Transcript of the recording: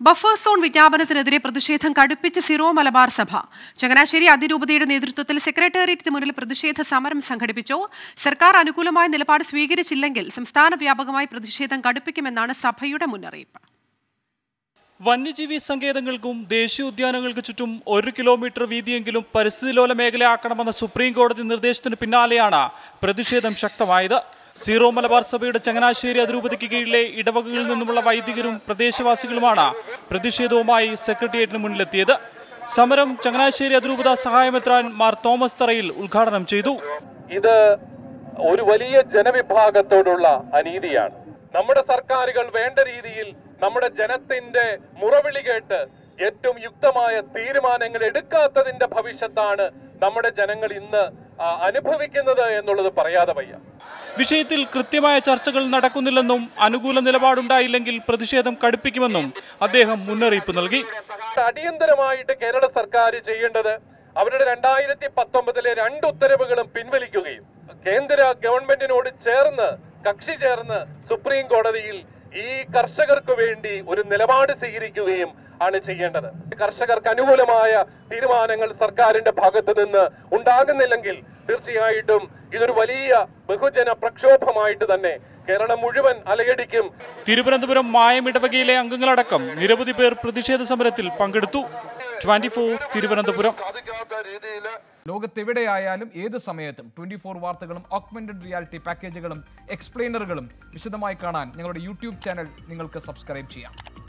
buffer zone വിജ്ഞാപനത്തിനെതിരെ പ്രതിഷേധം കടുപ്പിച്ച് Syro Malabar സഭ ചങ്ങനാശ്ശേരി അതിരൂപതയുടെ നേതൃത്വത്തിൽ സെക്രട്ടേറിയറ്റിന് മുന്നിൽ പ്രതിഷേധ സമരം സംഘടിപ്പിച്ചു സർക്കാർ അനുകൂലമായ നിലപാട് സ്വീകരിച്ചില്ലെങ്കിൽ സംസ്ഥാന വ്യാപകമായി പ്രതിഷേധം കടുപ്പിക്കുമെന്നാണ് സഭയുടെ മുന്നറിയിപ്പ് വന്യജീവി സങ്കേതങ്ങൾക്കും ദേശീയോദ്യാനങ്ങൾക്ക് ചുറ്റും ഒരു കിലോമീറ്റർ വീതിയെങ്കിലും പരിസ്ഥിതിലോല മേഖലയാക്കണമെന്ന സുപ്രീം കോടതി നിർദ്ദേശത്തിന് പിന്നാലെയാണ് പ്രതിഷേധം ശക്തമായത് സീറോ മലബാർ സഭയുടെ ചങ്ങനാശ്ശേരി അതിരൂപതയ്ക്ക് കീഴിലെ ഇടവകകളിൽ നിന്നുമുള്ള വൈദികരും പ്രദേശവാസികളുമാണ് പ്രതിഷേധവുമായി സെക്രട്ടേറിയറ്റിന് മുന്നിലെത്തിയത് സമരം ചങ്ങനാശ്ശേരി അതിരൂപത സഹായമെത്രാൻ മാർ തോമസ് തറയിൽ ഉദ്ഘാടനം ചെയ്തു ഇത് ഒരു വലിയ ജനവിഭാഗത്തോടുള്ള അനീതിയാണ് നമ്മുടെ സർക്കാരുകൾ വേണ്ട രീതിയിൽ നമ്മുടെ ജനത്തിന്റെ മുറവിളി കേട്ട് ഏറ്റവും യുക്തമായ തീരുമാനങ്ങൾ എടുക്കാത്തതിന്റെ ഭവിഷ്യത്താണ് നമ്മുടെ ജനങ്ങൾ ഇന്ന് ആ, അനുഭവിക്കുന്നത് എന്നുള്ളത് പറയാതെ വയ്യ വിഷയത്തിൽ കൃത്യമായ ചർച്ചകൾ നടക്കുന്നില്ലെന്നും അനുകൂല നിലപാടുണ്ടായില്ലെങ്കിൽ പ്രതിഷേധം കടുപ്പിക്കുമെന്നും അദ്ദേഹം മുന്നറിയിപ്പ് നൽകി അടിയന്തരമായിട്ട് കേരള സർക്കാർ ചെയ്യേണ്ടത് അവരുടെ രണ്ടായിരത്തി പത്തൊമ്പതിലെ രണ്ട് ഉത്തരവുകളും പിൻവലിക്കുകയും കേന്ദ്ര ഗവൺമെന്റിനോട് ചേർന്ന് കക്ഷി ചേർന്ന് സുപ്രീം കോടതിയിൽ ഈ കർഷകർക്ക് വേണ്ടി ഒരു നിലപാട് സ്വീകരിക്കുകയും ആണ് ചെയ്യേണ്ടത് കർഷകർക്ക് അനുകൂലമായ തീരുമാനങ്ങൾ സർക്കാരിന്റെ ഭാഗത്ത് നിന്ന് ഉണ്ടാകുന്നില്ലെങ്കിൽ തീർച്ചയായിട്ടും ഇതൊരു വലിയ ബഹുജന പ്രക്ഷോഭമായിട്ട് തന്നെ കേരളം മുഴുവൻ അലയടിക്കും തിരുവനന്തപുരം മായം ഇടവകയിലെ അംഗങ്ങളടക്കം നിരവധി പേർ പ്രതിഷേധ സമരത്തിൽ പങ്കെടുത്തു ട്വന്റി തിരുവനന്തപുരം ലോകത്തെവിടെയായാലും ഏത് സമയത്തും ട്വന്റി ഫോർ വാർത്തകളും ഓഗ്മെന്റഡ് റിയാലിറ്റി പാക്കേജുകളും എക്സ്പ്ലെയിനറുകളും വിശദമായി കാണാൻ ഞങ്ങളുടെ യൂട്യൂബ് ചാനൽ നിങ്ങൾക്ക് സബ്സ്ക്രൈബ് ചെയ്യാം